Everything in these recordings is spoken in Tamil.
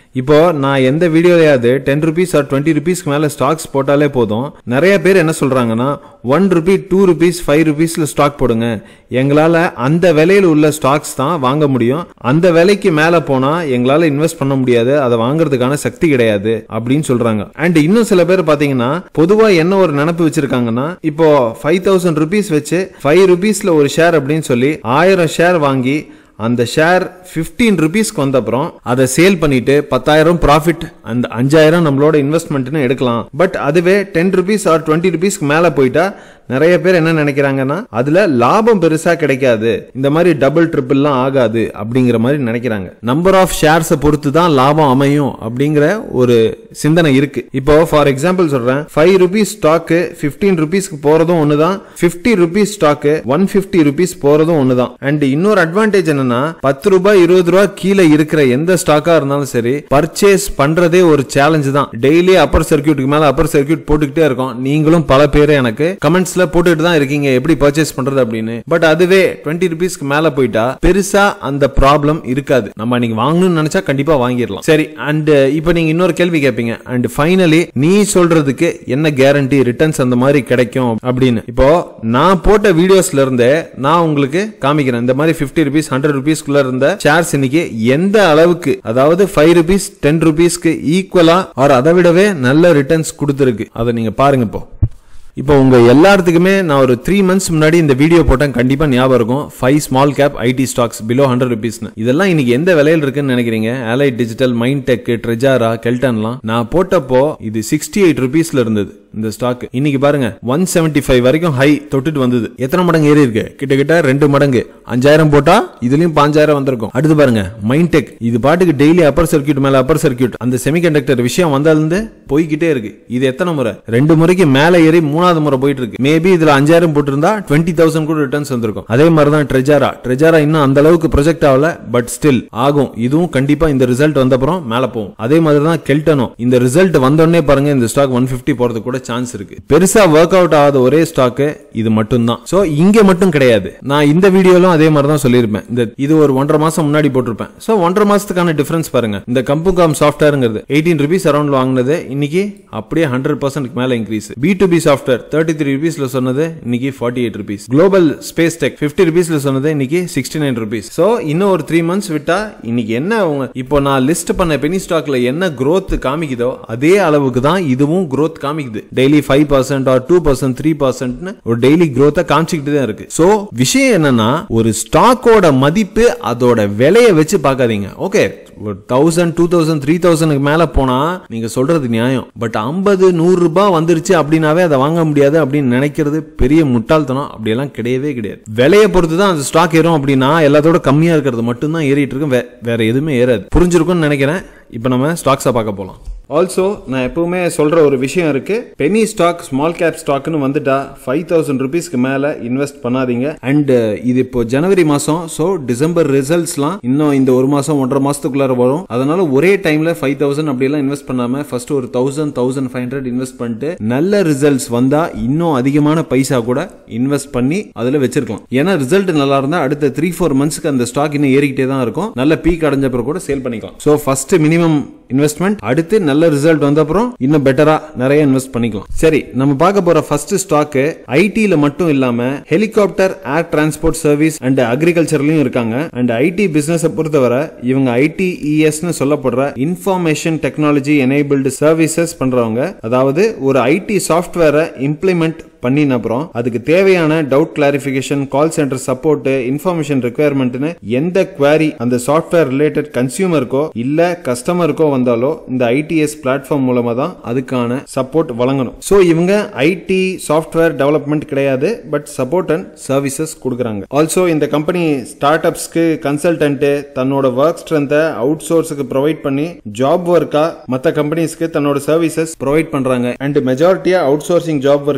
இப்போ நான் எந்த வீடியோலயாவது டென் ருபீஸ் ஆர் டுவெண்ட்டி ருபீஸ்க்கு மேல ஸ்டாக்ஸ் போட்டாலே போதும் நிறைய பேர் என்ன சொல்றாங்கன்னா one rupee two rupees five ருபீஸ்ல ஸ்டாக் போடுங்க எங்களால அந்த விலையில உள்ள ஸ்டாக்ஸ் தான் வாங்க முடியும் அந்த விலைக்கு மேல போனா எங்களால இன்வெஸ்ட் பண்ண முடியாது அதை வாங்குறதுக்கான சக்தி கிடையாது அப்படின்னு சொல்றாங்க அண்ட் இன்னும் சில பேர் பாத்தீங்கன்னா பொதுவா என்ன ஒரு நினப்பு வச்சிருக்காங்கன்னா இப்போ ஃபைவ் தௌசண்ட் ருபீஸ் வச்சு ஃபைவ் ருபீஸ்ல ஒரு ஷேர் அப்படின்னு சொல்லி ஆயிரம் ஷேர் வாங்கி அந்த ஷேர் 15 ருபீஸ்க்கு வந்த அப்புறம் அதை சேல் பண்ணிட்டு பத்தாயிரம் ப்ராஃபிட் அந்த அஞ்சாயிரம் நம்மளோட இன்வெஸ்ட்மெண்ட்னு எடுக்கலாம் பட் அதுவே டென் ருபீஸ் ஆர் டுவெண்ட்டி ருபீஸ்க்கு மேல போயிட்டா நிறைய பேர் என்ன நினைக்கிறாங்கன்னா அதுல லாபம் பெருசா கிடைக்காது இந்த மாதிரி டபுள் ட்ரிபிள்லாம் ஆகாது அப்படிங்கிற மாதிரி நினைக்கிறாங்க நம்பர் ஆஃப் ஷேர்ஸை பொறுத்து தான் லாபம் அமையும் அப்படிங்கிற ஒரு சிந்தனை இருக்கு இப்போ ஃபார் எக்ஸாம்பிள் சொல்றேன் ஃபைவ் ருபீஸ் ஸ்டாக்கு பிப்டீன் ருபீஸ்க்கு போறதும் ஒண்ணுதான் fifty rupees stock one fifty rupees போறதும் ஒண்ணுதான் அண்ட் இன்னொரு அட்வான்டேஜ் என்னன்னா பத்து ரூபாய் இருபது ரூபாய் கீழே இருக்கிற எந்த ஸ்டாக்கா இருந்தாலும் சரி பர்ச்சேஸ் பண்றதே ஒரு சேலஞ்ச் தான் டெய்லி அப்பர் சர்க்கியூட்டுக்கு மேல அப்பர் சர்க்கியூட் போட்டுக்கிட்டே இருக்கோம் நீங்களும் பல பேர் எனக்கு கமெண்ட்ஸ்ல போட்டுட்டு தான் இருக்கீங்க எப்படி பர்ச்சேஸ் பண்றது அப்படின்னு பட் அதுவே டுவெண்ட்டி ருபீஸ்க்கு மேல போயிட்டா பெருசா அந்த ப்ராப்ளம் இருக்காது நம்ம அன்னைக்கு வாங்கணும்னு நினைச்சா கண்டிப்பா வாங்கிடலாம் சரி அண்ட் இப்போ நீங்க இன்னொரு கேள்வி கேட்பீங்க அண்ட் ஃபைனலி நீ சொல்றதுக்கு என்ன கேரண்டி ரிட்டர்ன்ஸ் அந்த மாதிரி கிடைக்கும் அப்படின்னு இப்போ நான் போட்ட வீடியோஸ்ல இருந்தே நான் உங்களுக்கு காமிக்கிறேன் இந்த மாதிரி 50 ருபீஸ் ஹண்ட்ரட் ருபீஸ்க்குள்ள இருந்த ஷேர்ஸ் இன்னைக்கு எந்த அளவுக்கு அதாவது ஃபைவ் ருபீஸ் டென் ருபீஸ்க்கு ஈக்குவலா ஆர் அதை விடவே நல்ல ரிட்டர்ன்ஸ் கொடுத்துருக்கு அதை நீங்க பாருங்க இப்போ இப்போ உங்க எல்லாத்துக்குமே நான் ஒரு த்ரீ மந்த்ஸ் முன்னாடி இந்த வீடியோ போட்டேன் கண்டிப்பா ஞாபகம் இருக்கும் five small cap IT stocks below hundred ருபீஸ்னு இதெல்லாம் இன்னைக்கு எந்த விலையில இருக்குன்னு நினைக்கிறீங்க Allied Digital Mindteck Trejhara கெல்டன்லாம் நான் போட்டப்போ இது சிக்ஸ்டி எயிட் ருபீஸ்ல இருந்தது இந்த ஸ்டாக் இன்னைக்கு பாருங்க ஒன் செவன்டி ஃபைவ் வரைக்கும் ஹை தொட்டுட்டு வந்தது எத்தனை மடங்கு ஏறி இருக்கு கிட்டத்தட்ட ரெண்டு மடங்கு அஞ்சாயிரம் போட்டா இதுலயும் பாஞ்சாயிரம் வந்திருக்கும் அடுத்து பாருங்க மைண்ட் டெக் இது பாட்டுக்கு டெய்லி அப்பர் சர்க்கியூட் மேல அப்பர் சர்க்கியூட் அந்த செமிகண்டக்டர் விஷயம் வந்ததுலேருந்து போய்கிட்டே இருக்கு இது எத்தனை முறை ரெண்டு முறைக்கு மேல ஏறி மூணாவது முறை போயிட்டு இருக்கு மேபி இதுல அஞ்சாயிரம் போட்டிருந்தா டுவெண்ட்டி தௌசண்ட் கூட ரிட்டர்ன்ஸ் வந்திருக்கும் அதே மாதிரி தான் ட்ரெஜாரா ட்ரெஜாரா இன்னும் அந்த அளவுக்கு ப்ரொஜெக்ட் ஆகல பட் ஸ்டில் ஆகும் இதுவும் கண்டிப்பா இந்த ரிசல்ட் வந்த அப்புறம் மேல போகும் அதே மாதிரி தான் கெல்டனும் இந்த ரிசல்ட் வந்தோடனே பாருங்க இந்த ஸ்டாக் ஒன் பிப்டி போறது கூட சான்ஸ் இருக்கு பெருசா ஒர்க் அவுட் ஆகாத ஒரே ஸ்டாக் இது மட்டும் தான் சோ இங்க மட்டும் கிடையாது நான் இந்த வீடியோலும் அதே மாதிரி தான் சொல்லியிருப்பேன் இந்த இது ஒரு ஒன்றரை மாசம் முன்னாடி போட்டிருப்பேன் சோ ஒன்றரை மாசத்துக்கான டிஃபரன்ஸ் பாருங்க இந்த கம்புகாம் சாஃப்ட்வேர்ங்கிறது எயிட்டீன் ருபீஸ் அரௌண்ட் வாங்கினது இன்னைக்கு அப்படியே ஹண்ட்ரட் பர்சன்ட் மேல increase B to B software thirty three ருபீஸ்ல சொன்னது இன்னைக்கு forty eight rupees global space tech fifty ருபீஸ்ல சொன்னது இன்னைக்கு சிக்ஸ்டி நைன் ருபீஸ் சோ இன்னும் ஒரு த்ரீ மந்த்ஸ் விட்டா இன்னைக்கு என்ன அவங்க இப்போ நான் லிஸ்ட் பண்ண பெனி ஸ்டாக்ல என்ன growth காமிக்குதோ அதே அளவுக்கு தான் இதுவும் growth காமிக்குது daily five percent or two percent three பர்சன்ட்னு ஒரு டெய்லி growth காமிச்சுக்கிட்டு தான் இருக்கு சோ விஷயம் என்னன்னா ஒரு ஸ்டாக்கோட மதிப்பு அதோட விலையை வச்சு பார்க்காதீங்க ஓகே ஒரு தௌசண்ட் டூ தௌசண்ட் த்ரீ தௌசண்ட்க்கு மேல போனா நீங்க சொல்றது நியாயம் பட் ஐம்பது நூறு ரூபாய் வந்துருச்சு அப்படின்னாவே அதை வாங்க முடியாது அப்படின்னு நினைக்கிறது பெரிய முட்டாள்தனம் அப்படியெல்லாம் கிடையவே கிடையாது விலையை பொறுத்து தான் அந்த ஸ்டாக் ஏறும் அப்படின்னா எல்லாத்தோட கம்மியா இருக்கிறது மட்டும்தான் ஏறிட்டு இருக்கும் வே- வேற எதுவுமே ஏறாது புரிஞ்சிருக்கும்னு நினைக்கிறேன் இப்போ நம்ம ஸ்டாக்ஸை பார்க்க போலாம் ஆல்சோ நான் எப்பவுமே சொல்ற ஒரு விஷயம் இருக்கு பெனி ஸ்டாக் ஸ்மால் கேப் ஸ்டாக்னு வந்துட்டா ஃபைவ் தௌசண்ட் ருபீஸ்க்கு மேல இன்வெஸ்ட் பண்ணாதீங்க அண்ட் இது இப்போ ஜனவரி மாசம் ஸோ டிசம்பர் ரிசல்ட்ஸ்லாம் இன்னும் இந்த ஒரு மாசம் ஒன்றரை மாசத்துக்குள்ளார வரும் அதனால ஒரே டைம்ல ஃபைவ் தௌசண்ட் அப்படியெல்லாம் இன்வெஸ்ட் பண்ணாம ஃபர்ஸ்ட் ஒரு thousand thousand five hundred invest பண்ணிட்டு நல்ல ரிசல்ட்ஸ் வந்தா இன்னும் அதிகமான பைசா கூட இன்வெஸ்ட் பண்ணி அதுல வச்சிருக்கலாம் ஏன்னா ரிசல்ட் நல்லா இருந்தா அடுத்த த்ரீ ஃபோர் மந்த்ஸ்க்கு அந்த ஸ்டாக் இன்னும் ஏறிக்கிட்டே தான் இருக்கும் நல்ல பீக் அடைஞ்ச அப்புறம் கூட சேல் பண்ணிக்கலாம் ஸோ ஃபர்ஸ்ட் மினிமம் இன்வெஸ்ட்மெண்ட் அடுத்து நல்ல ரிசல்ட் வந்த அப்புறம் இன்னும் பெட்டரா நிறைய இன்வெஸ்ட் பண்ணிக்கலாம் சரி நம்ம பார்க்க போற ஃபர்ஸ்ட் ஸ்டாக் ஐடில மட்டும் இல்லாம helicopter air transport service and அக்ரிகல்ச்சர்லயும் இருக்காங்க அண்ட் ஐடி பிசினஸ் பொறுத்தவரை இவங்க ஐடிஇஎஸ்னு சொல்லப்படுற இன்ஃபர்மேஷன் டெக்னாலஜி எனேபிள்டு சர்வீசஸ் பண்றவங்க அதாவது ஒரு ஐடி சாஃப்ட்வேரை இம்ப்ளிமெண்ட் பண்ணின அப்புறம் அதுக்கு தேவையான doubt clarification call centre support information ரெக்குயர்மெண்ட்னு எந்த குவாரி அந்த சாஃப்ட்வேர் ரிலேட்டட் கன்சியூமருக்கோ இல்ல கஸ்டமருக்கோ வந்தாலோ இந்த ஐடிஎஸ் பிளாட்ஃபார்ம் மூலமா தான் அதுக்கான சப்போர்ட் வழங்கணும் ஸோ இவங்க ஐடி சாஃப்ட்வேர் டெவலப்மெண்ட் கிடையாது பட் சப்போர்ட் அண்ட் சர்வீசஸ் கொடுக்குறாங்க ஆல்சோ இந்த கம்பெனி ஸ்டார்ட் அப்ஸ்க்கு கன்சல்டன்ட் தன்னோட ஒர்க் ஸ்ட்ரென்த்தை அவுட் சோர்ஸுக்கு ப்ரொவைட் பண்ணி ஜாப் ஒர்க்கா மற்ற கம்பெனிஸ்க்கு தன்னோட சர்வீசஸ் ப்ரொவைட் பண்றாங்க அண்ட் மெஜாரிட்டியா அவுட் சோர்சிங் ஜாப் ஒர்க் இவங்க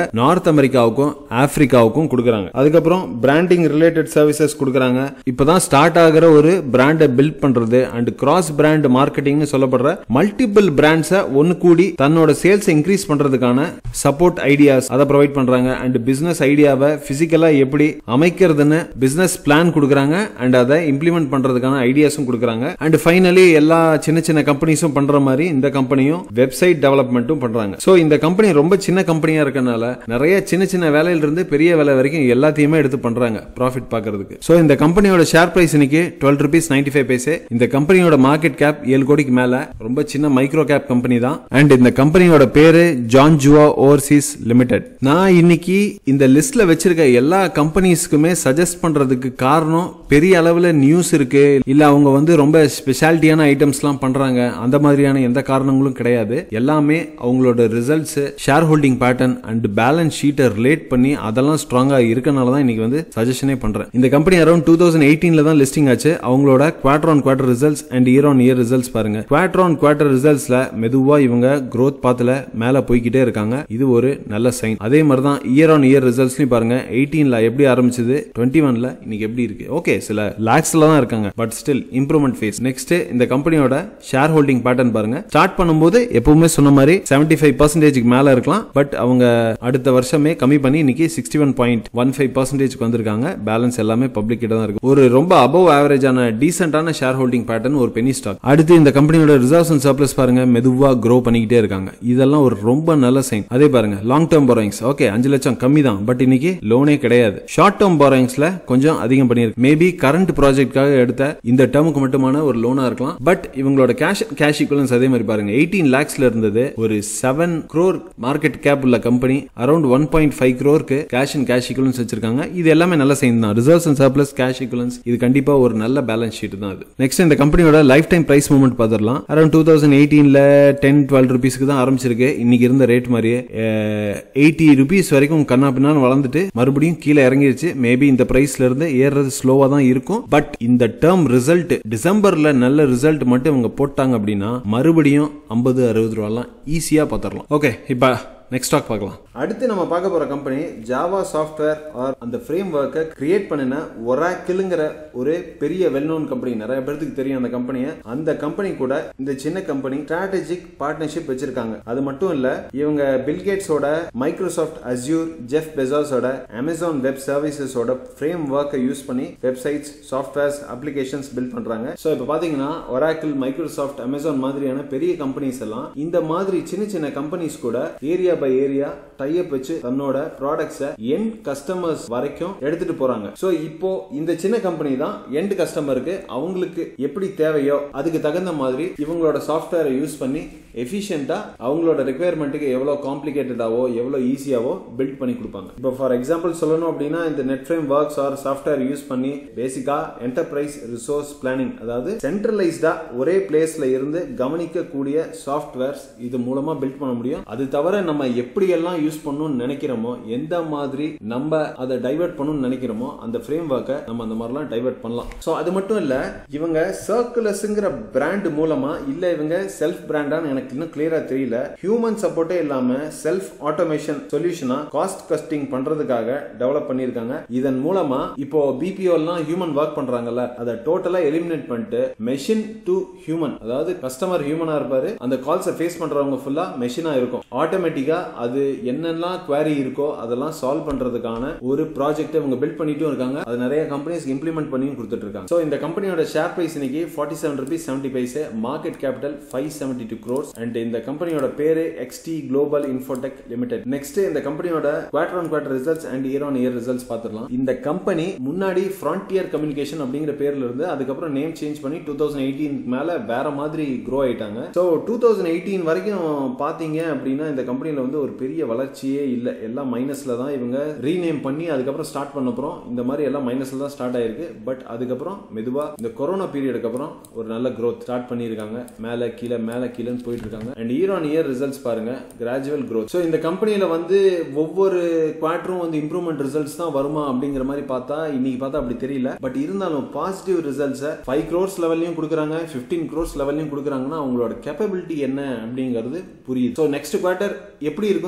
நார்த் அமெரிக்காவுக்கும் ஆப்பிரிக்காவுக்கும் கொடுக்குறாங்க அதுக்கப்புறம் பிராண்டிங் ரிலேட்டட் சர்வீசஸ் கொடுக்குறாங்க இப்பதான் ஸ்டார்ட் ஆகிற ஒரு பிராண்டை பில்ட் பண்றது அண்ட் கிராஸ் பிராண்ட் மார்க்கெட்டிங்னு சொல்லப்படுற மல்டிபிள் பிராண்ட்ஸை ஒன்னு கூடி தன்னோட சேல்ஸ் இன்க்ரீஸ் பண்றதுக்கான சப்போர்ட் ஐடியாஸ் அதை ப்ரொவைட் பண்றாங்க அண்ட் பிசினஸ் ஐடியாவை பிசிக்கலா எப்படி அமைக்கிறதுன்னு பிசினஸ் பிளான் கொடுக்குறாங்க அண்ட் அதை இம்ப்ளிமெண்ட் பண்றதுக்கான ஐடியாஸும் கொடுக்குறாங்க அண்ட் ஃபைனலி எல்லா சின்ன சின்ன கம்பெனிஸும் பண்ற மாதிரி இந்த கம்பெனியும் வெப்சைட் டெவலப்மெண்ட்டும் பண்றாங்க ஸோ இந்த கம்பெனி ரொம்ப சின்ன கம்பெனியா இருக்கனால நிறைய சின்ன சின்ன வேலையில இருந்து பெரிய வேலை வரைக்கும் எல்லாத்தையுமே எடுத்து பண்றாங்க ப்ராஃபிட் பார்க்கறதுக்கு ஸோ இந்த கம்பெனியோட ஷேர் பிரைஸ் இன்னைக்கு twelve rupees ninety five paise இந்த கம்பெனியோட மார்க்கெட் கேப் ஏழு கோடிக்கு மேல ரொம்ப சின்ன மைக்ரோ கேப் கம்பெனி தான் அண்ட் இந்த கம்பெனியோட பேரு ஜான் ஜுவா ஓவர்சீஸ் லிமிடெட் நான் இன்னைக்கு இந்த லிஸ்ட்ல வச்சிருக்க எல்லா கம்பெனிஸ்க்குமே சஜஸ்ட் பண்றதுக்கு காரணம் பெரிய அளவுல நியூஸ் இருக்கு இல்ல அவங்க வந்து ரொம்ப ஸ்பெஷாலிட்டியான ஐட்டம்ஸ்லாம் பண்றாங்க அந்த மாதிரியான எந்த காரணங்களும் கிடையாது எல்லாமே அவங்களோட results share holding pattern and balance ஷீட்டை ரிலேட் பண்ணி அதெல்லாம் ஸ்ட்ராங்கா இருக்கனால தான் இன்னைக்கு வந்து சஜஷனே பண்றேன் இந்த கம்பெனி அரௌண்ட் டூ தௌசண்ட் எயிட்டீன்ல தான் லிஸ்டிங் ஆச்சு அவங்களோட quarter on quarter results and year on year results பாருங்க குவார்டர் ஆன் குவார்டர் ரிசல்ட்ஸ்ல மெதுவா இவங்க growth பாத்துல மேல போய்கிட்டே இருக்காங்க இது ஒரு நல்ல சைன் அதே மாதிரி தான் இயர் ஆன் இயர் ரிசல்ட்ஸ்லயும் பாருங்க எயிட்டீன்ல எப்படி ஆரம்பிச்சது டுவெண்ட்டி ஒன்ல இன்னைக்கு எப்படி இருக்கு ஓகே சில லேக்ஸ்ல தான் இருக்காங்க but still improvement phase next இந்த கம்பெனியோட ஷேர் ஹோல்டிங் பேட்டர்ன் பாருங்க ஸ்டார்ட் பண்ணும்போது எப்பவுமே சொன்ன மாதிரி செவன்டி ஃபைவ் பர்சன்டேஜ்க்கு மேல இருக்கலாம் பட் அவங்க அடுத்த வருஷமே கம்மி பண்ணி இன்னைக்கு sixty one point one five பர்சன்டேஜ்க்கு வந்திருக்காங்க பேலன்ஸ் எல்லாமே பப்ளிக் கிட்ட தான் இருக்கு ஒரு ரொம்ப அபவ் ஆவரேஜான டீசென்டான ஷேர் ஹோல்டிங் பேட்டர்ன் ஒரு பெனி ஸ்டாக் அடுத்து இந்த கம்பெனியோட ரிசர்வ்ஸ் அண்ட் சர்ப்ளஸ் பாருங்க மெதுவா க்ரோ பண்ணிக்கிட்டே இருக்காங்க இதெல்லாம் ஒரு ரொம்ப நல்ல சைன் அதே பாருங்க லாங் டேர்ம் பாரோயிங்ஸ் ஓகே அஞ்சு லட்சம் கம்மி தான் பட் இன்னைக்கு லோனே கிடையாது ஷார்ட் டேர்ம் பாரோயிங்ஸ்ல கொஞ்சம் அதிகம் பண்ணியிருக்கு மேபி கரண்ட் ப்ராஜெக்ட்காக எடுத்த இந்த டேர்முக்கு மட்டுமான ஒரு லோனா இருக்கலாம் பட் இவங்களோட கேஷ் கேஷ் ஈக்குவலன்ஸ் அதே மாதிரி பாருங்க எயிட்டீன் லேக்ஸ்ல இருந்தது ஒரு செவன் க்ரோர் மார்க்கெட் கேப் உள்ள company around one point five க்ரோருக்கு கேஷ் அண்ட் கேஷ் ஈக்குவலன்ஸ் வச்சிருக்காங்க இது எல்லாமே நல்ல சைன் தான் reserves and surplus cash equivalents இது கண்டிப்பா ஒரு நல்ல பேலன்ஸ் ஷீட் தான் அது நெக்ஸ்ட் இந்த கம்பெனியோட லைஃப் டைம் பிரைஸ் மூவ்மெண்ட் பார்த்துடலாம் அரௌண்ட் டூ தௌசண்ட் எயிட்டீன்ல டென் டுவெல் ருபீஸ்க்கு தான் ஆரம்பிச்சிருக்கு இன்னைக்கு இருந்த ரேட் மாதிரியே எயிட்டி ருபீஸ் வரைக்கும் கண்ணா பின்னான்னு வளர்ந்துட்டு மறுபடியும் கீழே இறங்கிருச்சு மேபி இந்த பிரைஸ்ல இருந்து ஏறுறது ஸ்லோவா தான் இருக்கும் பட் இந்த டேர்ம் ரிசல்ட் டிசம்பர்ல நல்ல ரிசல்ட் மட்டும் இவங்க போட்டாங்க அப்படின்னா மறுபடியும் ஐம்பது அறுபது ரூபாலாம் ஈஸியா பார்த்துடலாம் ஓகே இப்போ நெக்ஸ்ட் ஸ்டாக் பார்க்கலாம் அடுத்து நம்ம பார்க்க போற கம்பெனி ஜாவா சாஃப்ட்வேர் ஆர் அந்த ஃப்ரேம் ஒர்க்கை கிரியேட் பண்ணின ஒராக்கிளுங்கிற ஒரு பெரிய வெல் நோன் கம்பெனி நிறைய பேருக்கு தெரியும் அந்த கம்பெனியை அந்த கம்பெனி கூட இந்த சின்ன கம்பெனி ஸ்ட்ராட்டஜிக் பார்ட்னர்ஷிப் வச்சிருக்காங்க அது மட்டும் இல்ல இவங்க பில்கேட்ஸோட மைக்ரோசாஃப்ட் அஸ்யூர் ஜெஃப் பெசாஸோட அமேசான் வெப் சர்வீசஸோட ஃப்ரேம் ஒர்க்கை யூஸ் பண்ணி வெப்சைட்ஸ் சாஃப்ட்வேர்ஸ் அப்ளிகேஷன்ஸ் பில்ட் பண்றாங்க ஸோ இப்போ பாத்தீங்கன்னா ஒராக்கிள் மைக்ரோசாஃப்ட் அமேசான் மாதிரியான பெரிய கம்பெனிஸ் எல்லாம் இந்த மாதிரி சின்ன சின்ன கம்பெனிஸ் கூட ஏரியா பை ஏரியா டைப் வச்சு தன்னோட ப்ராடக்ட்ஸை எண்ட் கஸ்டமர்ஸ் வரைக்கும் எடுத்துட்டு போறாங்க ஸோ இப்போ இந்த சின்ன கம்பெனி தான் எண்ட் கஸ்டமருக்கு அவங்களுக்கு எப்படி தேவையோ அதுக்கு தகுந்த மாதிரி இவங்களோட சாஃப்ட்வேரை யூஸ் பண்ணி எஃபிஷியண்டா அவங்களோட ரெக்குயர்மெண்ட்டுக்கு எவ்வளோ காம்ப்ளிகேட்டடாவோ எவ்வளோ ஈஸியாவோ பில்ட் பண்ணி கொடுப்பாங்க இப்போ ஃபார் எக்ஸாம்பிள் சொல்லணும் அப்படின்னா இந்த net frameworks or software use பண்ணி பேசிக்கா என்டர்பிரைஸ் ரிசோர்ஸ் பிளானிங் அதாவது சென்ட்ரலைஸ்டா ஒரே பிளேஸ்ல இருந்து கவனிக்கக்கூடிய சாஃப்ட்வேர்ஸ் இது மூலமா பில்ட் பண்ண முடியும் அது தவிர நம்ம எப்படி எல்லாம் யூஸ் பண்ணணும்னு நினைக்கிறோமோ எந்த மாதிரி நம்ம அதை டைவர்ட் பண்ணணும்னு நினைக்கிறோமோ அந்த ஃப்ரேம் ஒர்க்கை நம்ம அந்த மாதிரிலாம் டைவர்ட் பண்ணலாம் ஸோ அது மட்டும் இல்ல இவங்க சர்க்குலஸ்ங்கிற பிராண்ட் மூலமா இல்ல இவங்க செல்ஃப் பிராண்டான்னு எனக்கு இன்னும் கிளியரா தெரியல ஹியூமன் சப்போர்ட்டே இல்லாம செல்ஃப் ஆட்டோமேஷன் சொல்யூஷனா காஸ்ட் கஸ்டிங் பண்றதுக்காக டெவலப் பண்ணிருக்காங்க இதன் மூலமா இப்போ பிபிஓ எல்லாம் ஹியூமன் ஒர்க் பண்றாங்கல்ல அதை டோட்டலா எலிமினேட் பண்ணிட்டு மெஷின் டு ஹியூமன் அதாவது கஸ்டமர் ஹியூமனா இருப்பாரு அந்த கால்ஸை ஃபேஸ் பண்றவங்க ஃபுல்லா மெஷினா இருக்கும் ஆட்டோமேட்டிக்கா அது என்னெல்லாம் குவாரி இருக்கோ அதெல்லாம் சால்வ் பண்றதுக்கான ஒரு ப்ராஜெக்ட் இவங்க பில்ட் பண்ணிட்டும் இருக்காங்க அது நிறைய கம்பெனிஸ் இம்ப்ளிமெண்ட் பண்ணியும் கொடுத்துட்டு இருக்காங்க ஸோ இந்த கம்பெனியோட ஷேர் பிரைஸ் இன்னைக்கு forty seven rupees seventy paise market capital five seventy two crores and இந்த கம்பெனியோட பேரு XT global Infotech limited next இந்த கம்பெனியோட quarter on quarter results and year on year results பார்த்துடலாம் இந்த கம்பெனி முன்னாடி ஃப்ரான்டியர் கம்யூனிகேஷன் அப்படிங்கிற பேர்ல இருந்து அதுக்கப்புறம் நேம் சேஞ்ச் பண்ணி டூ தௌசண்ட் எயிட்டீன் மேல வேற மாதிரி க்ரோ ஆயிட்டாங்க ஸோ டூ தௌசண்ட் எயிட்டீன் வரைக்கும் பாத்தீங்க அப்படின்னா இந்த கம்பெனில வந்து ஒரு பெரிய வளர்ச்சியே இல்லை எல்லாம் மைனஸ்ல தான் இவங்க ரீநேம் பண்ணி அதுக்கப்புறம் ஸ்டார்ட் பண்ண அப்புறம் இந்த மாதிரி எல்லாம் மைனஸ்ல தான் ஸ்டார்ட் ஆயிருக்கு பட் அதுக்கப்புறம் மெதுவா இந்த கொரோனா பீரியடுக்கு அப்புறம் ஒரு நல்ல growth ஸ்டார்ட் பண்ணியிருக்காங்க மேல கீழே மேல கீழேன்னு போயிட்டு இருக்காங்க and year on year results பாருங்க கிராஜுவல் growth ஸோ இந்த கம்பெனியில வந்து ஒவ்வொரு குவார்டரும் வந்து இம்ப்ரூவ்மெண்ட் ரிசல்ட்ஸ் தான் வருமா அப்படிங்கிற மாதிரி பார்த்தா இன்னைக்கு பார்த்தா அப்படி தெரியல பட் இருந்தாலும் பாசிட்டிவ் ரிசல்ட்ஸை ஃபைவ் க்ரோர்ஸ் லெவல்லையும் கொடுக்குறாங்க ஃபிஃப்டீன் க்ரோர்ஸ் லெவல்லையும் கொடுக்குறாங்கன்னா அவங்களோட கேப்பபிலிட்டி என்ன அப்படிங்கிறது புரியுது ஸோ நெக்ஸ்ட் குவார்ட்டர் எப்படி இருக்கும்னு சொல்ல முடியல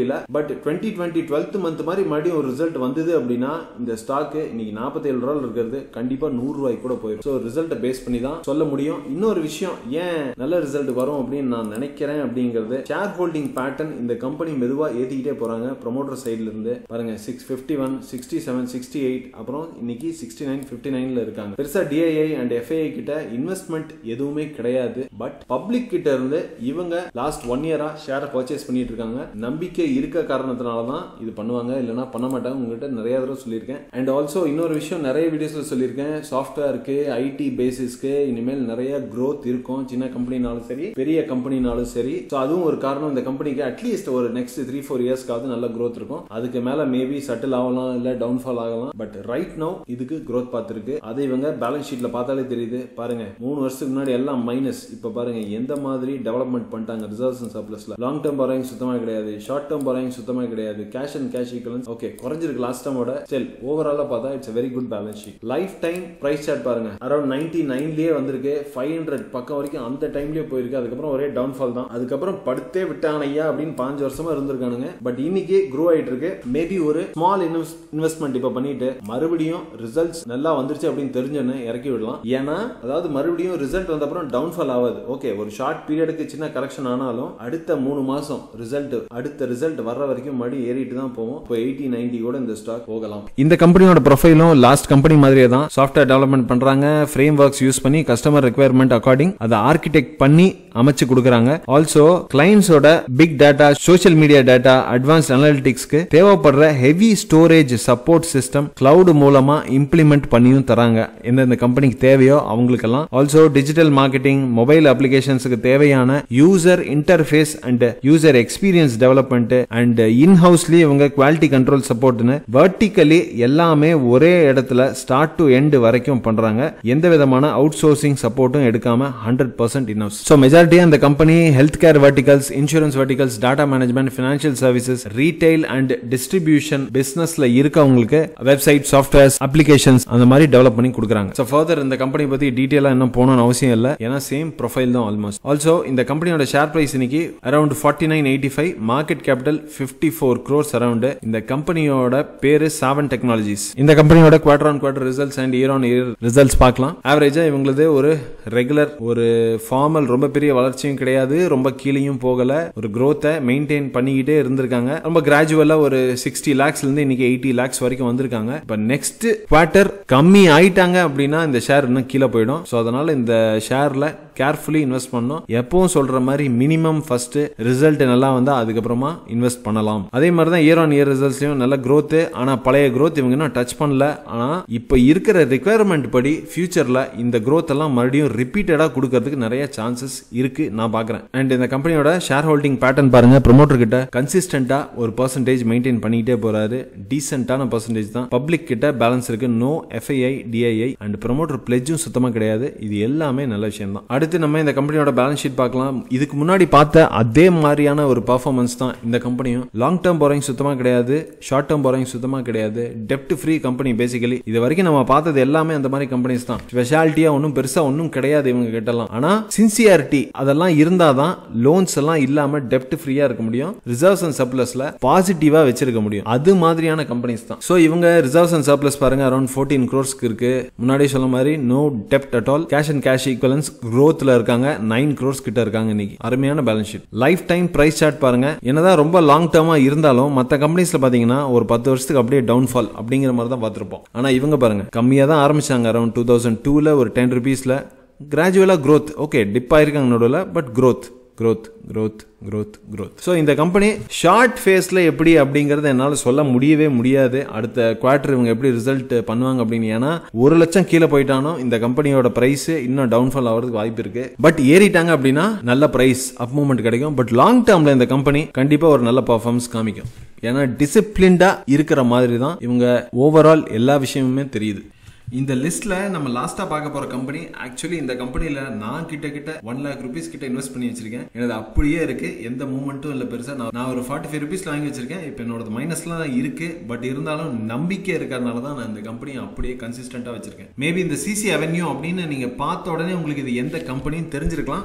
முடியல but twenty twenty twelfth month மாதிரி மறுபடியும் ஒரு ரிசல்ட் வந்தது அப்படின்னா இந்த ஸ்டாக் இன்னைக்கு நாற்பத்தேழு ரூபாய் இருக்கிறது கண்டிப்பா நூறு ரூபாய்க்கு கூட போயிடும் ஸோ ரிசல்ட்டை பேஸ் பண்ணி தான் சொல்ல முடியும் இன்னொரு விஷயம் ஏன் நல்ல ரிசல்ட் வரும் அப்படின்னு நான் நினைக்கிறேன் அப்படிங்கிறது ஷேர் ஹோல்டிங் பேட்டர்ன் இந்த கம்பெனி மெதுவா ஏத்திக்கிட்டே போறாங்க ப்ரொமோட்டர் சைட்ல இருந்து பாருங்க six fifty one sixty seven sixty eight அப்புறம் இன்னைக்கு சிக்ஸ்டி நைன் ஃபிஃப்டி நைன்ல இருக்காங்க பெருசா டிஐஐ அண்ட் எஃப்ஐஐ கிட்ட இன்வெஸ்ட்மெண்ட் எதுவுமே கிடையாது பட் பப்ளிக் கிட்ட இருந்து இவங்க லாஸ்ட் ஒன் இயரா ஷேரை பர்ச்சேஸ் பண்ணிட்டு இருக்காங்க நம்பிக்கை இருக்க காரணத்தினால தான் இது பண்ணுவாங்க இல்லைன்னா பண்ண மாட்டாங்க உங்ககிட்ட நிறைய தடவை சொல்லியிருக்கேன் அண்ட் ஆல்சோ இன்னொரு விஷயம் நிறைய வீடியோஸ்ல சொல்லியிருக்கேன் சாஃப்ட்வேருக்கு ஐடி பேசிஸ்க்கு இனிமேல் நிறைய growth இருக்கும் சின்ன கம்பெனினாலும் சரி பெரிய கம்பெனினாலும் சரி ஸோ அதுவும் ஒரு காரணம் இந்த கம்பெனிக்கு அட்லீஸ்ட் ஒரு நெக்ஸ்ட் த்ரீ ஃபோர் இயர்ஸ்க்காவது நல்ல growth இருக்கும் அதுக்கு மேல மேபி சட்டில் ஆகலாம் இல்ல டவுன்ஃபால் ஆகலாம் பட் ரைட் நோ இதுக்கு growth பார்த்துருக்கு அதை இவங்க பேலன்ஸ் ஷீட்ல பார்த்தாலே தெரியுது பாருங்க மூணு வருஷத்துக்கு முன்னாடி எல்லாம் மைனஸ் இப்ப பாருங்க எந்த மாதிரி டெவலப்மெண்ட் பண்ணிட்டாங்க ரிசர்வ்ஸ் அண்ட் சப்ளஸ்ல லாங் டேர்ம் பாராயிங் சுத்தமா கிடையாது ஷார்ட் டேர்ம் பாராயிங் சுத்தமா கிடையாது cash and cash equivalents okay குறைஞ்சிருக்கு லாஸ்ட் டைமோட ஸ்டில் ஓவராலா பார்த்தா it's very good balance sheet life time price chart பாருங்க அரௌண்ட் நைன்டி நைன்லயே வந்திருக்கு ஃபைவ் ஹண்ட்ரட் பக்கம் வரைக்கும் அந்த டைம்லயே போயிருக்கு அதுக்கப்புறம் ஒரே டவுன்ஃபால் தான் அதுக்கப்புறம் படுத்தே விட்டான் ஐயா அப்படின்னு பாஞ்சு வருஷமா இருந்திருக்கானுங்க பட் இன்னைக்கு க்ரோ ஆயிட்டு இருக்கு மேபி ஒரு ஸ்மால் இன்வெஸ்ட்மெண்ட் இப்ப பண்ணிட்டு மறுபடியும் ரிசல்ட்ஸ் நல்லா வந்துருச்சு அப்படின்னு தெரிஞ்சோன்னு இறக்கி விடலாம் ஏன்னா அதாவது மறுபடியும் ரிசல்ட் வந்த அப்புறம் டவுன்ஃபால் ஆகாது ஓகே ஒரு ஷார்ட் பீரியடுக்கு சின்ன கரெக்ஷன் ஆனாலும் அடுத்த மூணு மாசம் ரிசல்ட் அடுத்த ரிசல்ட் வர்ற வரைக்கும் மறுபடி ஏறிட்டு தான் போவோம் இப்போ எயிட்டி நைன்டி கூட இந்த ஸ்டாக் போகலாம் இந்த கம்பெனியோட ப்ரொஃபைலும் லாஸ்ட் கம்பெனி மாதிரியே தான் சாஃப்ட்வேர் டெவலப்மெண்ட் பண்றாங்க ஃப்ரேம் ஒர்க்ஸ் யூஸ் பண்ணி கஸ்டமர் ரெக்குயர்மெண்ட் அக்கார்டிங் அதை ஆர்கிடெக்ட் பண்ணி அமைச்சு கொடுக்குறாங்க ஆல்சோ கிளைண்ட்ஸோட big data social media data advance அனாலிட்டிக்ஸ்க்கு தேவைப்படுற heavy storage support system cloud மூலமா இம்ப்ளிமெண்ட் பண்ணியும் தராங்க எந்தெந்த கம்பெனிக்கு தேவையோ அவங்களுக்கெல்லாம் ஆல்சோ டிஜிட்டல் மார்க்கெட்டிங் மொபைல் அப்ளிகேஷன்ஸுக்கு தேவையான user interface and user experience development and in ஹவுஸ்லயே இவங்க குவாலிட்டி கண்ட்ரோல் சப்போர்ட்னு வெர்டிக்கலி எல்லாமே ஒரே இடத்துல ஸ்டார்ட் டு எண்ட் வரைக்கும் பண்றாங்க எந்த விதமான அவுட் சோர்சிங் சப்போர்ட்டும் எடுக்காம hundred percent in house so மெஜாரிட்டியா இந்த company health care verticals insurance verticals Tata management financial services retail and distribution பிசினஸ்ல இருக்கவங்களுக்கு வெப்சைட் சாஃப்ட்வேர்ஸ் அப்ளிகேஷன்ஸ் அந்த மாதிரி டெவலப் பண்ணி கொடுக்குறாங்க ஸோ ஃபர்தர் இந்த கம்பெனி பத்தி டீட்டெயிலா இன்னும் போகணும்னு அவசியம் இல்லை ஏன்னா சேம் ப்ரொஃபைல் தான் ஆல்மோஸ்ட் ஆல்சோ இந்த கம்பெனியோட ஷேர் பிரைஸ் இன்னைக்கு around forty nine eighty five market capital fifty four crores around இந்த கம்பெனியோட பேரு சாவன் டெக்னாலஜிஸ் இந்த கம்பெனியோட quarter on quarter results and year on year results பார்க்கலாம் ஆவரேஜா இவங்களது ஒரு ரெகுலர் ஒரு ஃபார்மல் ரொம்ப பெரிய வளர்ச்சியும் கிடையாது ரொம்ப கீழேயும் போகல ஒரு growth-அ மெயின்டைன் பண்ணிக்கிட்டே இருந்திருக்காங்க ரொம்ப கிராஜுவலா ஒரு சிக்ஸ்டி லேக்ஸ்ல இருந்து இன்னைக்கு எயிட்டி லேக்ஸ் வரைக்கும் வந்திருக்காங்க இப்ப நெக்ஸ்ட் குவார்டர் கம்மி ஆயிட்டாங்க அப்படின்னா இந்த ஷேர் இன்னும் கீழே போயிடும் ஸோ அதனால இந்த ஷேர்ல கேர்ஃபுல்லி இன்வெஸ்ட் பண்ணணும் எப்பவும் சொல்ற மாதிரி மினிமம் ஃபர்ஸ்ட் ரிசல்ட் நல்லா வந்தா அதுக்கப்புறமா இன்வெஸ்ட் பண்ணலாம் அதே மாதிரி தான் இயர் ஆன் இயர் ரிசல்ட்ஸ்லயும் நல்ல growth ஆனா பழைய growth இவங்க இன்னும் டச் பண்ணல ஆனா இப்ப இருக்கிற ரெக்குயர்மெண்ட் படி ஃபியூச்சர்ல இந்த growth எல்லாம் மறுபடியும் ரிப்பீட்டடா கொடுக்கறதுக்கு நிறைய சான்சஸ் இருக்கு நான் பாக்குறேன் அண்ட் இந்த கம்பெனியோட ஷேர் ஹோல்டிங் பேட்டர்ன் பாருங்க ப்ரொமோட்டர் கிட்ட கன்சிஸ்டன்டா ஒரு பர்சன்டேஜ் மெயின்டைன் பண்ணிக்கிட்டே போறாரு டீசென்டான பர்சன்டேஜ் தான் பப்ளிக் கிட்ட பேலன்ஸ் இருக்கு no FII DII and promoter பிளெஜும் சுத்தமா கிடையாது இது எல்லாமே நல்ல விஷயம் தான் அடுத்து நம்ம இந்த கம்பெனியோட பேலன்ஸ் ஷீட் பார்க்கலாம் இதுக்கு முன்னாடி பார்த்த அதே மாதிரியான ஒரு பர்ஃபார்மன்ஸ் தான் இந்த கம்பெனியும் லாங் டேர்ம் போறீங்க சுத்தமா கிடையாது ஷார்ட் டேர்ம் போறீங்க சுத்தமா கிடையாது டெப்ட் ஃப்ரீ கம்பெனி பேசிக்கலி இது வரைக்கும் நம்ம பார்த்தது எல்லாமே அந்த மாதிரி கம்பெனிஸ் தான் ஸ்பெஷாலிட்டியா ஒன்றும் பெருசா ஒன்றும் கிடையாது இவங்க கிட்டலாம் ஆனா சின்சியாரிட்டி அதெல்லாம் இருந்தாதான் லோன்ஸ் எல்லாம் இல்லாம டெப்ட் ஃப்ரீயா இருக்க முடியும் ரிசர்வ்ஸ் அண்ட் சர்ப்ளஸ்ல பாசிட்டிவா வச்சிருக்க முடியும் அது மாதிரியான கம்பெனிஸ் தான் சோ இவங்க ரிசர்வ்ஸ் அண்ட் சர்ப்ளஸ் பாருங்க அரௌண்ட் ஃபோர்டீன் க்ரோர்ஸ்க்கு இருக்கு முன்னாடி சொன்ன மாதிரி நோ டெப்ட் at all cash and cash equivalents growthல இருக்காங்க நைன் க்ரோர்ஸ் கிட்ட இருக்காங்க இன்னைக்கு அருமையான balance sheet life time price chart பாருங்க என்னதான் ரொம்ப லாங் டேர்மா இருந்தாலும் மத்த கம்பெனிஸ்ல பாத்தீங்கன்னா ஒரு பத்து வருஷத்துக்கு அப்படியே டவுன்ஃபால் அப்படிங்கிற மாதிரி தான் பார்த்திருப்போம் ஆனா இவங்க பாருங்க கம்மியா தான் ஆரம்பிச்சாங்க அரௌண்ட் டூ தௌசண்ட் டூல ஒரு டென் ருபீஸ்ல கிராஜுவலா growth ஓகே டிப் ஆயிருக்காங்க நடுவில் but growth growth growth growth growth so இந்த கம்பெனி ஷார்ட் ஃபேஸில் எப்படி அப்படிங்கறத என்னால் சொல்ல முடியவே முடியாது அடுத்த குவார்டர் இவங்க எப்படி ரிசல்ட் பண்ணுவாங்க அப்படின்னு ஏன்னா ஒரு லட்சம் கீழே போயிட்டானோ இந்த கம்பெனியோட பிரைஸ் இன்னும் டவுன்ஃபால் ஆகிறதுக்கு வாய்ப்பு இருக்கு பட் ஏறிட்டாங்க அப்படின்னா நல்ல பிரைஸ் அப் மூவ்மெண்ட் கிடைக்கும் பட் லாங் டேர்ம்ல இந்த கம்பெனி கண்டிப்பா ஒரு நல்ல பர்ஃபார்மன்ஸ் காமிக்கும் ஏன்னா டிசிப்ளின்டா இருக்கிற மாதிரி தான் இவங்க ஓவரால் எல்லா விஷயமுமே தெரியுது இந்த லிஸ்ட்ல நம்ம லாஸ்டா பார்க்க போற கம்பெனி ஆக்சுவலி இந்த கம்பெனில நான் கிட்ட கிட்ட ஒன் லேக் ருபீஸ் கிட்ட இன்வெஸ்ட் பண்ணி வச்சிருக்கேன் எனது அப்படியே இருக்கு எந்த மூவ்மெண்ட்டும் இல்ல பெருசா நான் நான் ஒரு ஃபார்ட்டி ஃபைவ் ருபீஸ் வாங்கி வச்சிருக்கேன் இப்போ என்னோட மைனஸ்லாம் இருக்கு பட் இருந்தாலும் நம்பிக்கை இருக்கிறதுனால தான் நான் இந்த கம்பெனியை அப்படியே கன்சிஸ்டண்டா வச்சிருக்கேன் மேபி இந்த சிசி அவென்யூ அப்படின்னு நீங்க பார்த்த உடனே உங்களுக்கு இது எந்த கம்பெனின்னு தெரிஞ்சிருக்கலாம்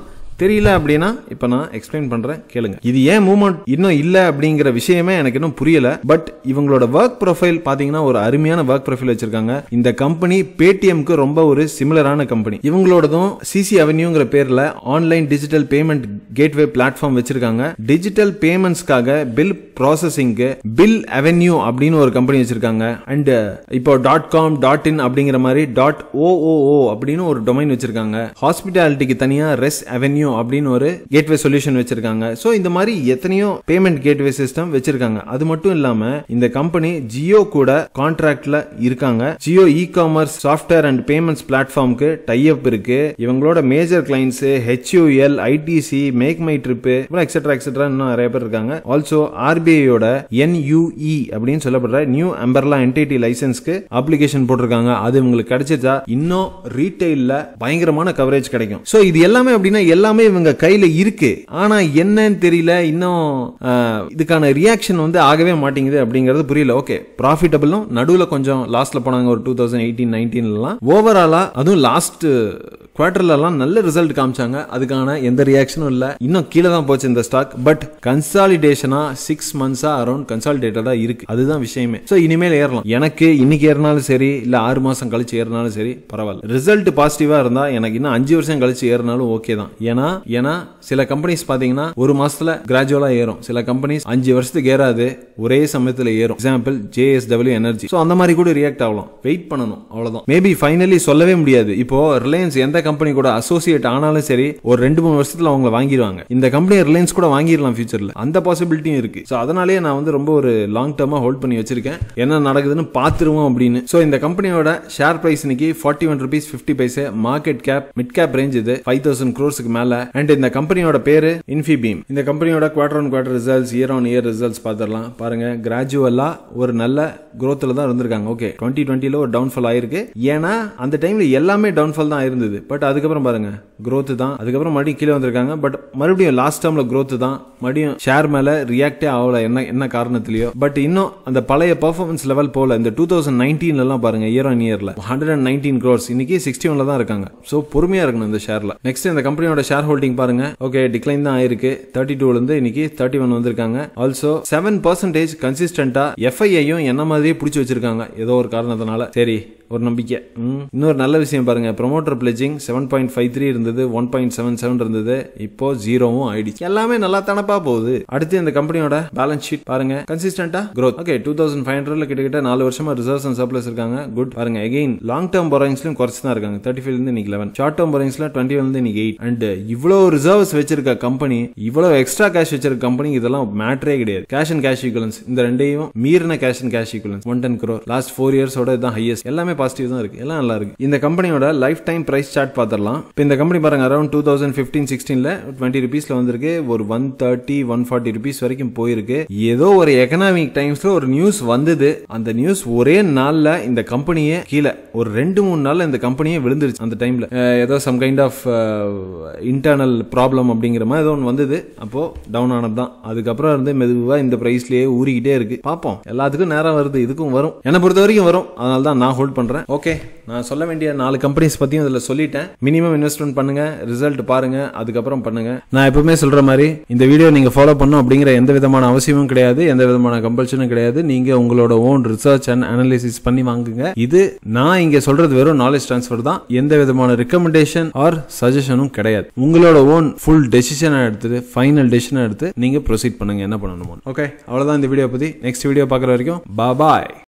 தெரியல அப்படின்னா இப்ப நான் எக்ஸ்பிளைன் பண்றேன் கேளுங்க இது ஏன் மூவ்மெண்ட் இன்னும் இல்ல அப்படிங்கிற விஷயமே எனக்கு இன்னும் புரியல பட் இவங்களோட ஒர்க் ப்ரொஃபைல் பாத்தீங்கன்னா ஒரு அருமையான ஒர்க் ப்ரொஃபைல் வச்சிருக்காங்க இந்த கம்பெனி பேடிஎம்க்கு ரொம்ப ஒரு சிமிலரான கம்பெனி இவங்களோடதும் சிசி அவென்யூங்கிற பேர்ல online digital payment gateway platform வச்சிருக்காங்க டிஜிட்டல் பேமெண்ட்ஸ்க்காக பில் ப்ராசஸிங்க்கு பில் அவென்யூ அப்படின்னு ஒரு கம்பெனி வச்சிருக்காங்க அண்ட் இப்போ டாட் காம் டாட் இன் அப்படிங்கிற மாதிரி டாட் ஓஓஓ அப்படின்னு ஒரு டொமைன் வச்சிருக்காங்க ஹாஸ்பிட்டாலிட்டிக்கு தனியா ரெஸ் அவென்யூ அப்படின்னு ஒரு கேட்வே சொல்யூஷன் வச்சிருக்காங்க ஸோ இந்த மாதிரி எத்தனையோ பேமெண்ட் கேட்வே சிஸ்டம் வச்சிருக்காங்க அது மட்டும் இல்லாம இந்த கம்பெனி ஜியோ கூட கான்ட்ராக்ட்ல இருக்காங்க Jio e commerce software and payments பிளாட்ஃபார்முக்கு டைப் இருக்கு இவங்களோட major clients HUL ITC make my trip etcetera etcetera இன்னும் நிறைய பேர் இருக்காங்க ஆல்சோ ஆர்பிஐயோட என்யூஇ அப்படின்னு சொல்லப்படுற நியூ அம்பர்லா என்டிடி லைசன்ஸ்க்கு அப்ளிகேஷன் போட்டிருக்காங்க அது உங்களுக்கு கிடைச்சிருச்சா இன்னும் ரீட்டைல்ல பயங்கரமான கவரேஜ் கிடைக்கும் சோ இது எல்லாமே அப்படின்னா எல்லாமே இவங்க கையில இருக்கு ஆனா என்னன்னு தெரியல இன்னும் ஆஹ், இதுக்கான ரியாக்ஷன் வந்து ஆகவே மாட்டேங்குது அப்படிங்கிறது புரியல ஓகே ப்ராஃபிட்டபிளும் நடுவுல கொஞ்சம் லாஸ்ட்ல போனாங்க ஒரு டூ தௌசண்ட் எயிட்டீன் நைன்டீன்லாம் ஓவராலா அதுவும் லாஸ்ட் குவார்டர்லாம் நல்ல ரிசல்ட் காமிச்சாங்க அதுக்கான எந்த ரியாக்ஷனும் இல்ல இன்னும் கீழே தான் போச்சு இந்த ஸ்டாக் பட் கன்சாலிடேஷனா சிக்ஸ் மந்த்ஸா அரௌண்ட் கன்சாலிடேட்டடா இருக்கு அதுதான் விஷயமே சோ இனிமேல் ஏறலாம் எனக்கு இன்னைக்கு ஏறினாலும் சரி இல்ல ஆறு மாசம் கழிச்சு ஏறினாலும் சரி பரவாயில்ல ரிசல்ட் பாசிட்டிவா இருந்தா எனக்கு இன்னும் அஞ்சு வருஷம் கழிச்சு ஏறினாலும் ஓகே தான் ஏன்னா ஏன்னா சில கம்பெனிஸ் பாத்தீங்கன்னா ஒரு மாசத்துல கிராஜுவலா ஏறும் சில கம்பெனிஸ் அஞ்சு வருஷத்துக்கு ஏறாது ஒரே சமயத்துல ஏறும் எக்ஸாம்பிள் ஜேஎஸ்டபிள்யூ எனர்ஜி சோ அந்த மாதிரி கூட ரியாக்ட் ஆகலாம் வெயிட் பண்ணணும் அவ்வளவுதான் மேபி ஃபைனலி சொல்லவே முடியாது இப்போ ரிலையன்ஸ் எந்த கம்பெனி கூட அசோசியேட் ஆனாலும் சரி ஒரு ரெண்டு மூணு வருஷத்துல அவங்க வாங்கிடுவாங்க இந்த கம்பெனி ரிலையன்ஸ் கூட வாங்கிடலாம் ஃபியூச்சர்ல அந்த பாசிபிலிட்டியும் இருக்கு சோ அதனாலேயே நான் வந்து ரொம்ப ஒரு லாங் டர்மா ஹோல்ட் பண்ணி வச்சிருக்கேன் என்ன நடக்குதுன்னு பாத்துருவோம் அப்படின்னு சோ இந்த கம்பெனியோட ஷேர் பிரைஸ் இன்னைக்கு forty one rupees fifty paise market cap mid cap range இது ஃபைவ் தௌசண்ட் க்ரோர்ஸ்க்கு மேல அண்ட் இந்த கம்பெனியோட பேரு இன்ஃபிபீம் இந்த கம்பெனியோட quarter on quarter results year on year results பார்த்துடலாம் பாருங்க கிராஜுவலா ஒரு நல்ல growthல தான் இருந்திருக்காங்க ஓகே டுவெண்ட்டி டுவெண்ட்டில ஒரு டவுன்ஃபால் ஆயிருக்கு ஏன்னா அந்த டைம்ல எல்லாமே டவுன்ஃபால் தான் இருந்தது பட் அதுக்கப்புறம் பாருங்க growth தான் அதுக்கப்புறம் மறுபடியும் கீழே வந்திருக்காங்க பட் மறுபடியும் லாஸ்ட் டேர்ம்ல growth தான் மறுபடியும் ஷேர் மேல ரியாக்டே ஆகல என்ன என்ன காரணத்திலயோ பட் இன்னும் அந்த பழைய பெர்ஃபார்மன்ஸ் லெவல் போல இந்த டூ தௌசண்ட் நைன்டீன்ல எல்லாம் பாருங்க இயர் ஆன் இயர்ல ஹண்ட்ரட் அண்ட் நைன்டீன் க்ரோர்ஸ் இன்னைக்கு சிக்ஸ்டி ஒன்ல தான் இருக்காங்க சோ பொறுமையா இருக்கணும் இந்த ஷேர்ல நெக்ஸ்ட் இந்த கம்பெனியோட ஷேர் ஹோல்டிங் பாருங்க ஓகே டிக்ளைன் தான் ஆயிருக்கு தேர்ட்டி டூல இருந்து இன்னைக்கு தேர்ட்டி ஒன் வந்திருக்காங்க ஆல்சோ செவன் பர்சன்டேஜ் கன்சிஸ்டன்டா எஃப்ஐஐயும் என்ன மாதிரியே பிடிச்சி வச்சிருக்காங்க ஏதோ ஒரு காரணத்தினால சரி ஒரு நம்பிக்கை ம். இன்னொரு நல்ல விஷயம் பாருங்க promoter pledging seven point five three இருந்தது ஒன் பாயிண்ட் செவன் செவன் இருந்தது இப்போ ஜீரோவும் ஆயிடுச்சு எல்லாமே நல்லா தானப்பா போகுது அடுத்து இந்த கம்பெனியோட பேலன்ஸ் ஷீட் பாருங்க கன்சிஸ்டன்டா growth okay two thousand five ஹண்ட்ரட்ல கிட்டத்தட்ட நாலு வருஷமா ரிசர்வ்ஸ் அண்ட் சப்ளஸ் இருக்காங்க குட் பாருங்க அகைன் லாங் டேர்ம் பொரோயிங்ஸ்லயும் குறைச்சு தான் இருக்காங்க தேர்ட்டி ஃபைவ் இருந்து இன்னைக்கு லெவன் ஷார்ட் டேர்ம் பொரோயிங்ஸ்ல டுவெண்ட்டி வந்து இன்னைக்கு எயிட் அண்ட் இவ்வளவு ரிசர்வ்ஸ் வச்சிருக்க கம்பெனி இவ்வளவு எக்ஸ்ட்ரா கேஷ் வச்சிருக்க கம்பெனி இதெல்லாம் மேட்டரே கிடையாது கேஷ் அண்ட் கேஷ் ஈக்குவலன்ஸ் இந்த ரெண்டையும் மீறின cash and cash equivalents one ten crore last four இயர்ஸோட இதுதான் ஹையஸ்ட் எல்லாமே பாசிட்டிவ் தான் இருக்கு எல்லாம் நல்லா இருக்கு இந்த கம்பெனியோட லைஃப் டைம் பிரைஸ் சார்ட் பார்த்துடலாம் இப்போ இந்த கம்பெனி பாருங்க அரௌண்ட் டூ தௌசண்ட் ஃபிஃப்டீன் சிக்ஸ்டீன்ல டுவெண்ட்டி ருபீஸ்ல வந்திருக்கு ஒரு one thirty one forty rupees வரைக்கும் போயிருக்கு ஏதோ ஒரு எக்கனாமிக் டைம்ஸ்ல ஒரு நியூஸ் வந்தது அந்த நியூஸ் ஒரே நாள்ல இந்த கம்பெனியே கீழே ஒரு ரெண்டு மூணு நாள்ல இந்த கம்பெனியே விழுந்துருச்சு அந்த டைம்ல அஹ் ஏதோ some kind of internal problem அப்படிங்கிற மாதிரி ஏதோ ஒன்று வந்தது அப்போ டவுன் ஆனது தான் அதுக்கப்புறம் இருந்து மெதுவா இந்த பிரைஸ்லயே ஊறிக்கிட்டே இருக்கு பார்ப்போம் எல்லாத்துக்கும் நேரம் வருது இதுக்கும் வரும் என்னை பொறுத்த வரைக்கும் வரும் அதனால தான் நான் ஹோல்ட் பண்றேன் ஓகே நான் சொல்ல வேண்டிய நாலு கம்பெனிஸ் பத்தியும் இதுல சொல்லிட்டேன் மினிமம் இன்வெஸ்ட்மெண்ட் பண்ணுங்க ரிசல்ட் பாருங்க அதுக்கப்புறம் பண்ணுங்க நான் எப்பவுமே சொல்ற மாதிரி இந்த வீடியோ நீங்க ஃபாலோ பண்ணும் அப்படிங்கிற எந்த விதமான அவசியமும் கிடையாது எந்த விதமான கம்பல்ஷனும் கிடையாது நீங்க உங்களோட ஓன் ரிசர்ச் அண்ட் அனாலிசிஸ் பண்ணி வாங்குங்க இது நான் இங்க சொல்றது வெறும் நாலேஜ் ட்ரான்ஸ்ஃபர் தான் எந்த விதமான ரெக்கமெண்டேஷன் ஆர் சஜஷனும் கிடையாது உங்களோட ஓன் ஃபுல் டெசிஷனை எடுத்துட்டு ஃபைனல் டெசிஷனை எடுத்து நீங்க ப்ரொசீட் பண்ணுங்க என்ன பண்ணணுமோ ஓகே அவ்வளவுதான் இந்த வீடியோ பத்தி நெக்ஸ்ட் வீடியோ பார்க்குற வரைக்கும் பாய்